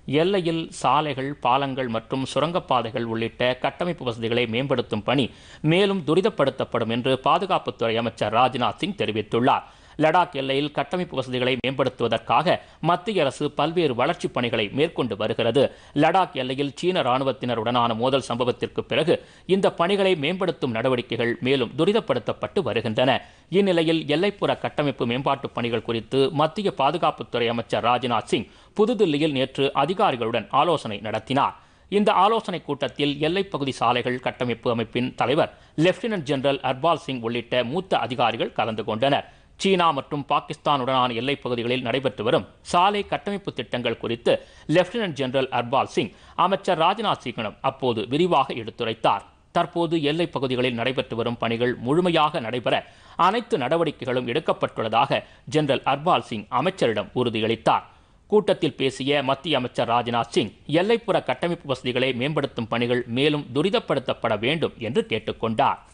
எல்லையில் சாலைகள் பாலங்கள் மற்றும் சுரங்கப்பாதைகள் உள்ளிட்ட கட்டமைப்பு வசதிகளை மேம்படுத்தும் பணி மேலும் துரிதப்படுத்தப்படும் என்று பாதுகாப்புத்துறை அமைச்சர் ராஜ்நாத் சிங் தெரிவித்துள்ளார் லடாக் எல்லையில் கட்டமைப்பு வசதிகளை மேம்படுத்துவதற்காக மத்திய அரசு பல்வேறு வளர்ச்சிப் பணிகளை மேற்கொண்டு வருகிறது லடாக் எல்லையில் சீன ராணுவத்தினருடனான மோதல் சம்பவத்திற்கு பிறகு இந்த பணிகளை மேம்படுத்தும் நடவடிக்கைகள் மேலும் துரிதப்படுத்தப்பட்டு வருகின்றன இந்நிலையில் எல்லைப்புற கட்டமைப்பு மேம்பாட்டுப் பணிகள் குறித்து மத்திய பாதுகாப்புத்துறை அமைச்சர் ராஜ்நாத் சிங் புதுதில்லியில் நேற்று அதிகாரிகளுடன் ஆலோசனை நடத்தினார் இந்த ஆலோசனைக் கூட்டத்தில் எல்லைப்பகுதி சாலைகள் கட்டமைப்பு அமைப்பின் தலைவர் லெப்டினன்ட் ஜெனரல் அர்பால் சிங் உள்ளிட்ட மூத்த அதிகாரிகள் கலந்து கொண்டனர் சீனா மற்றும் பாகிஸ்தானுடனான எல்லைப் பகுதிகளில் நடைபெற்று வரும் சாலை கட்டமைப்பு திட்டங்கள் குறித்து லெப்டினன்ட் ஜெனரல் அர்பால் சிங் அமைச்சர் ராஜ்நாத் சிங்கிடம் அப்போது விரிவாக எடுத்துரைத்தார் தற்போது எல்லைப் பகுதிகளில் நடைபெற்று வரும் பணிகள் முழுமையாக நடைபெற அனைத்து நடவடிக்கைகளும் எடுக்கப்பட்டுள்ளதாக ஜெனரல் அர்பால் சிங் அமைச்சரிடம் உறுதியளித்தார் கூட்டத்தில் பேசிய மத்திய அமைச்சர் ராஜ்நாத் சிங் எல்லைப்புற கட்டமைப்பு வசதிகளை மேம்படுத்தும் பணிகள் மேலும் துரிதப்படுத்தப்பட வேண்டும் என்று கேட்டுக்கொண்டார்